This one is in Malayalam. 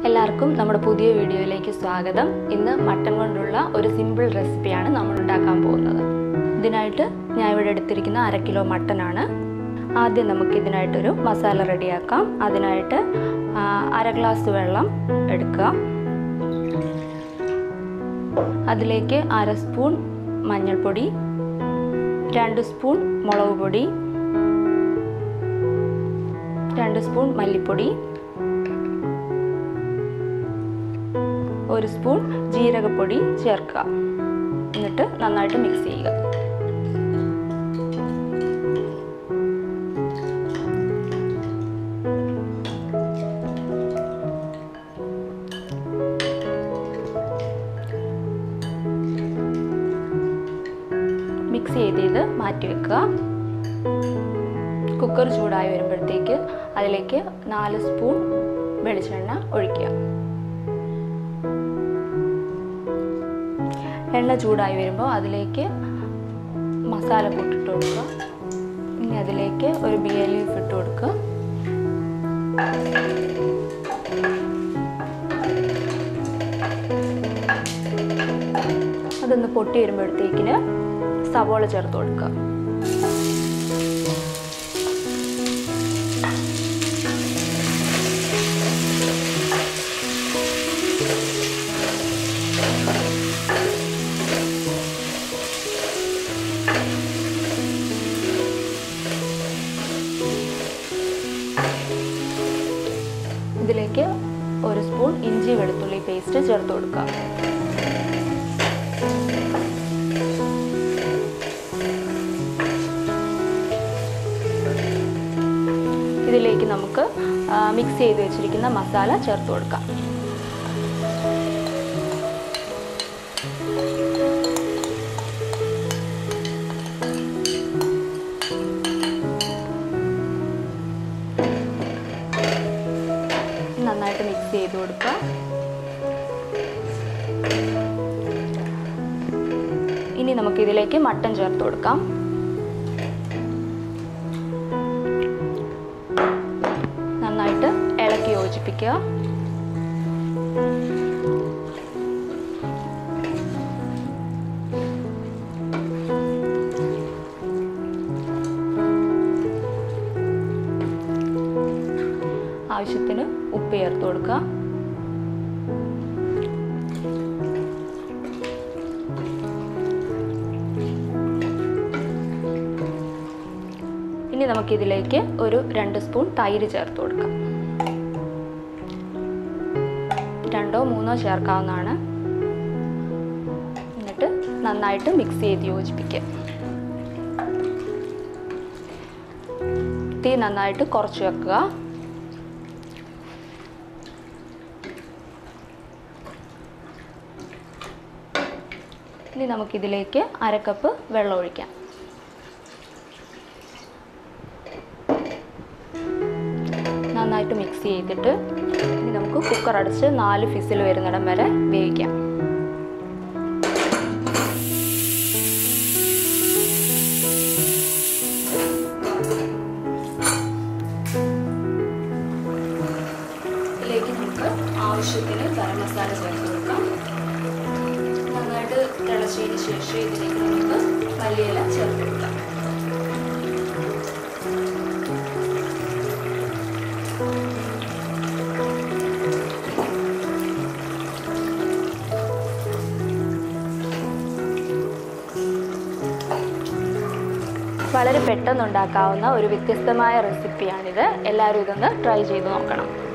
എല്ലാവർക്കും നമ്മുടെ പുതിയ വീഡിയോയിലേക്ക് സ്വാഗതം ഇന്ന് മട്ടൻ കൊണ്ടുള്ള ഒരു സിമ്പിൾ റെസിപ്പിയാണ് നമ്മൾ ഉണ്ടാക്കാൻ പോകുന്നത് ഇതിനായിട്ട് ഞാൻ ഇവിടെ എടുത്തിരിക്കുന്ന അര കിലോ മട്ടനാണ് ആദ്യം നമുക്ക് ഇതിനായിട്ടൊരു മസാല റെഡിയാക്കാം അതിനായിട്ട് ആ, അര ഗ്ലാസ് വെള്ളം എടുക്കുക അതിലേക്ക് അര സ്പൂൺ മഞ്ഞൾപ്പൊടി രണ്ട് സ്പൂൺ മുളക് പൊടി രണ്ട് സ്പൂൺ മല്ലിപ്പൊടി ഒരു സ്പൂൺ ജീരകപ്പൊടി ചേർക്കുക എന്നിട്ട് നന്നായിട്ട് മിക്സ് ചെയ്യുക മിക്സ് ചെയ്ത് ഇത് മാറ്റി വെക്കുക കുക്കർ ചൂടായി വരുമ്പോഴത്തേക്ക് അതിലേക്ക് നാല് സ്പൂൺ വെളിച്ചെണ്ണ ഒഴിക്കുക എണ്ണ ചൂടായി വരുമ്പോൾ അതിലേക്ക് മസാല കൂട്ടിട്ട് കൊടുക്കുക ഇനി അതിലേക്ക് ഒരു ബിയ ലീഫ് ഇട്ട് കൊടുക്കുക അതൊന്ന് പൊട്ടി വരുമ്പോഴത്തേക്കിന് സവോള ചേർത്ത് കൊടുക്കുക ഇതിലേക്ക് ഒരു സ്പൂൺ ഇഞ്ചി വെളുത്തുള്ളി പേസ്റ്റ് ചേർത്ത് കൊടുക്കുക ഇതിലേക്ക് നമുക്ക് മിക്സ് ചെയ്ത് വെച്ചിരിക്കുന്ന മസാല ചേർത്ത് കൊടുക്കാം നന്നായിട്ട് മിക്സ് ചെയ്ത് കൊടുക്കുക ഇനി നമുക്ക് ഇതിലേക്ക് മട്ടൻ ചേർത്ത് കൊടുക്കാം നന്നായിട്ട് ഇളക്കി യോജിപ്പിക്കുക ആവശ്യത്തിന് ഉപ്പ് ചേർത്ത് കൊടുക്കുക ഇനി നമുക്കിതിലേക്ക് ഒരു രണ്ട് സ്പൂൺ തൈര് ചേർത്ത് കൊടുക്കാം രണ്ടോ മൂന്നോ ചേർക്കാവുന്നതാണ് എന്നിട്ട് നന്നായിട്ട് മിക്സ് ചെയ്ത് യോജിപ്പിക്കുക തീ നന്നായിട്ട് കുറച്ച് വെക്കുക ഇനി നമുക്കിതിലേക്ക് അരക്കപ്പ് വെള്ളം ഒഴിക്കാം നന്നായിട്ട് മിക്സ് ചെയ്തിട്ട് ഇനി നമുക്ക് കുക്കർ അടച്ച് നാല് ഫിസിൽ വരുന്നിടം വരെ വേവിക്കാം ഇതിലേക്ക് നമുക്ക് ആവശ്യത്തിന് ഗരം മസാല ചേർത്ത് കൊടുക്കാം നന്നായിട്ട് തിളച്ചതിന് ശേഷം ഇതിലേക്ക് നമുക്ക് മല്ലിയില ചേർത്ത് കൊടുക്കാം വളരെ പെട്ടെന്ന് ഉണ്ടാക്കാവുന്ന ഒരു വ്യത്യസ്തമായ റെസിപ്പിയാണിത് എല്ലാവരും ഇതൊന്ന് ട്രൈ ചെയ്ത് നോക്കണം